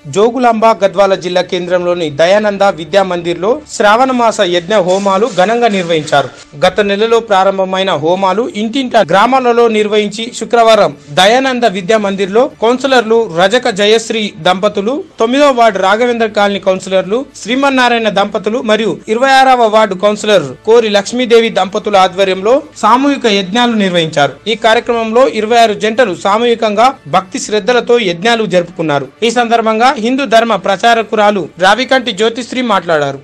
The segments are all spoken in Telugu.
జోగులాంబ గద్వాల జిల్లా కేంద్రంలోని దయానంద విద్యా మందిర్లో శ్రావణ మాస యజ్ఞ హోమాలు ఘనంగా నిర్వహించారు గత నెలలో ప్రారంభమైన హోమాలు ఇంటింట గ్రామాలలో నిర్వహించి శుక్రవారం దయానంద విద్యా మందిర్లో కౌన్సిలర్లు రజక జయశ్రీ దంపతులు తొమ్మిదవ వార్డు రాఘవేంద్ర కాలనీ కౌన్సిలర్లు శ్రీమన్నారాయణ దంపతులు మరియు ఇరవై ఆరవ వార్డు కౌన్సిలర్ కోరి లక్ష్మీదేవి దంపతుల ఆధ్వర్యంలో సామూహిక యజ్ఞాలు నిర్వహించారు ఈ కార్యక్రమంలో ఇరవై ఆరు జంటలు సామూహికంగా భక్తి శ్రద్ధలతో యజ్ఞాలు జరుపుకున్నారు ఈ సందర్భంగా హిందూ ధర్మ ప్రచారకురాలు రావికంటి జ్యోతిశ్రీ మాట్లాడారు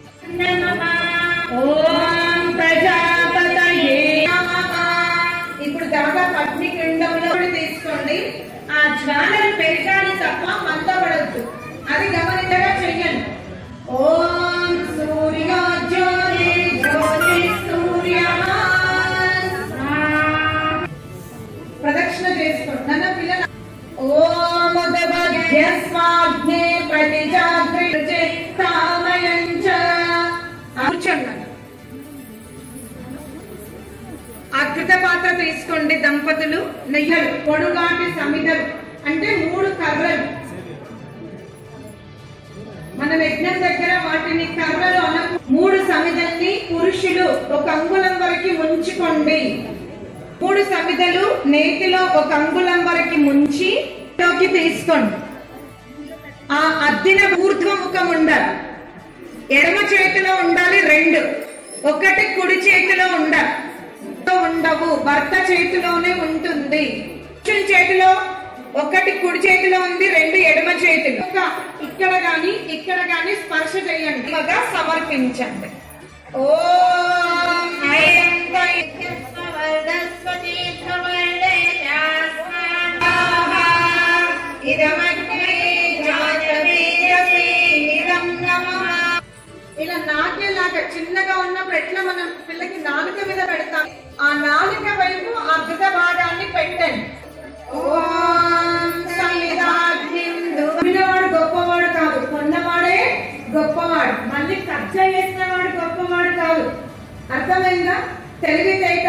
ఓం ప్రజాపతయే నమః. ఇప్పుడు దాకా పత్ని కిండంలో తీసుకోండి ఆ జ్వాలను పెరగాలి తప్ప మందపడద్దు అది గమనించగా చెయ్యండి ఓం సూర్య జ్యోతి జ్యోతి సూర్య ప్రదక్షిణ చేసుకోండి నన్న పిల్లల ఓం ఉదబధ్య స్వాగ్నే ప్రతిజాగ్రే కామయంచ కూర్చోండి అద్భుత పాత్ర తీసుకోండి దంపతులు నెయ్యలు పొడుగాటి సమిధలు అంటే మూడు కర్రలు మన యజ్ఞం దగ్గర వాటిని కర్రలు అన మూడు సమిధల్ని పురుషులు ఒక అంగుళం వరకు ముంచుకోండి మూడు సమిధలు నేతిలో ఒక అంగుళం వరకు ముంచి లోకి తీసుకోండి ఆ అద్దిన ఊర్ధ్వముఖం ఉండాలి ఎడమ చేతిలో ఉండాలి రెండు ఒకటి కుడి చేతిలో ఉండాలి ఉండవు భర్త చేతిలోనే ఉంటుంది పురుషుని చేతిలో ఒకటి కుడి చేతిలో ఉంది రెండు ఎడమ చేతిలో ఒక ఇక్కడ గాని ఇక్కడ గాని స్పర్శ చేయండి మగ సమర్పించండి ఓం ఐం ఇదమగ్నే జాతవీయసీ ఇదం నమః ఇలా నాకేలాగా చిన్నగా ఉన్నప్పుడు ఎట్లా మనం పిల్లకి నాలుక మీద పెడతాం ఆ నాలుక వైపు ఆ బుధ భాగాన్ని పెట్టండి ఓం సమిధాగ్నిందు. కొన్నవాడు గొప్పవాడు కాదు కొన్నవాడే గొప్పవాడు మళ్ళీ కబ్జా చేసిన వాడు గొప్పవాడు కాదు అర్థమైందా తెలివితేట